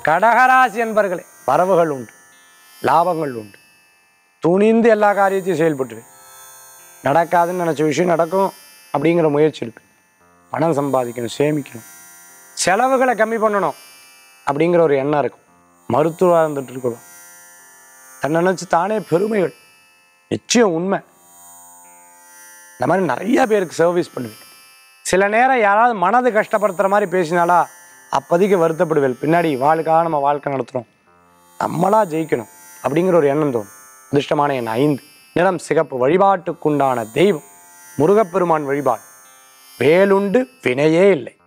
கடகராசி என்பர்களே வரவுகள் உண்டு லாபங்கள் உண்டு துணிந்து எல்லா காரியத்தையும் செயல்பட்டுருவேன் நடக்காதுன்னு நினச்ச விஷயம் நடக்கும் அப்படிங்கிற முயற்சி எடுப்பேன் பணம் சம்பாதிக்கணும் சேமிக்கணும் செலவுகளை கம்மி பண்ணணும் அப்படிங்கிற ஒரு எண்ணம் இருக்கும் மருத்துவராக இருந்துட்டு இருக்கிறோம் தன்னை நினச்சி தானே பெருமைகள் நிச்சயம் உண்மை இந்த மாதிரி நிறைய பேருக்கு சர்வீஸ் பண்ணுவேன் சில நேரம் யாராவது மனது கஷ்டப்படுத்துகிற மாதிரி பேசினாலா அப்போதைக்கு வருத்தப்படுவேன் பின்னாடி வாழ்க்காக நம்ம வாழ்க்கை நடத்துகிறோம் நம்மளா ஜெயிக்கணும் அப்படிங்கிற ஒரு எண்ணம் தோணும் அதிர்ஷ்டமான எண் ஐந்து நிறம் சிகப்பு வழிபாட்டுக்குண்டான தெய்வம் முருகப்பெருமான் வழிபாடு வேலுண்டு வினையே இல்லை